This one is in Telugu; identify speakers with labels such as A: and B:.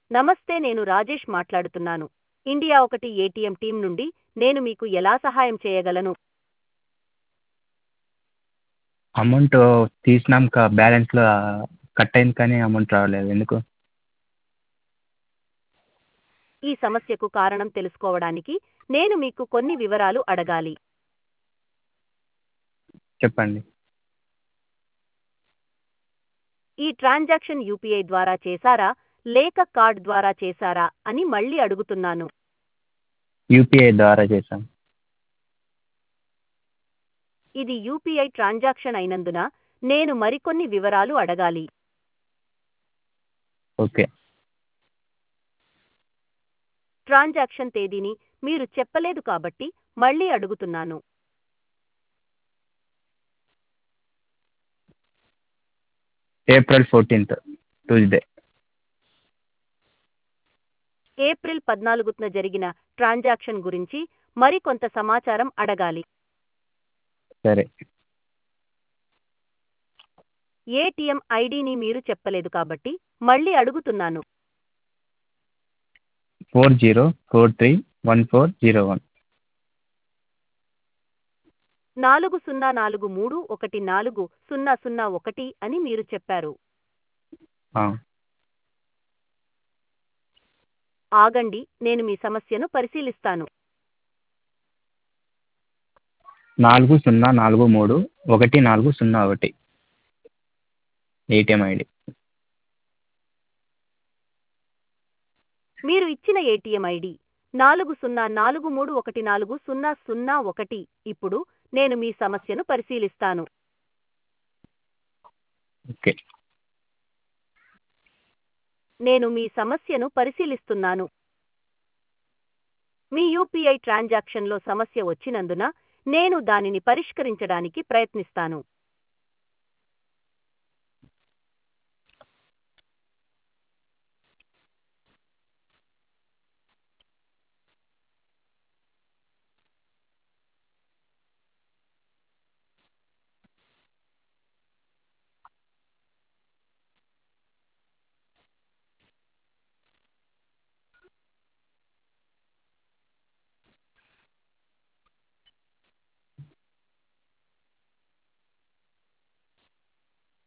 A: నమస్తే నేను రాజేష్ మాట్లాడుతున్నాను ఇండియా ఒకటి ఏటీఎం టీం నుండి నేను మీకు ఎలా సహాయం చేయగలను
B: అమౌంట్ తీసినాక బ్యాలెన్స్లో కట్ అయింది కానీ అమౌంట్ రాలేదు ఎందుకు
A: ఈ సమస్యకు కారణం తెలుసుకోవడానికి నేను మీకు కొన్ని వివరాలు అడగాలి
B: చెప్పండి
A: ఈ ట్రాన్సాక్షన్ యూపీఐ ద్వారా చేశారా లేక కార్డ్ ద్వారా చేశారా అని మళ్ళీ అడుగుతున్నాను
B: యూపీఐ ద్వారా చేశాం
A: ఇది యూపీఐ ట్రాన్సాక్షన్ అయినందున నేను మరికొన్ని వివరాలు అడగాలి
B: ఓకే
A: ట్రాన్సాక్షన్ తేదీని మీరు చెప్పలేదు కాబట్టి మళ్ళీ అడుగుతున్నాను
B: ఏప్రిల్ ఫోర్టీన్త్ ట్యూస్డే
A: ఏప్రిల్ పద్నాలుగున జరిగిన ట్రాన్సాక్షన్ గురించి మరికొంత సమాచారం అడగాలి
B: సరే
A: ఏటీఎం ఐడిని మీరు చెప్పలేదు కాబట్టి మళ్ళీ అడుగుతున్నాను
B: four zero four three one four zero one
A: నాలుగు సున్నా నాలుగు మూడు ఒకటి నాలుగు సున్నా సున్నా ఒకటి అని మీరు చెప్పారు ఆగండి నేను మీ సమస్యను పరిశీలిస్తాను
B: నాలుగు సున్నా నాలుగు మూడు ఒకటి నాలుగు సున్నా ఒకటి ఏటీఎం ఐడి
A: మీరు ఇచ్చిన ఏటీఎం ఐడి నాలుగు సున్నా నాలుగు మూడు ఒకటి నాలుగు సున్నా సున్నా ఒకటి ఇప్పుడు నేను మీ సమస్యను పరిశీలిస్తాను
B: ఓకే
A: నేను మీ సమస్యను పరిశీలిస్తున్నాను మీ యూపీఐ ట్రాన్సాక్షన్లో సమస్య వచ్చినందున నేను దానిని పరిష్కరించడానికి ప్రయత్నిస్తాను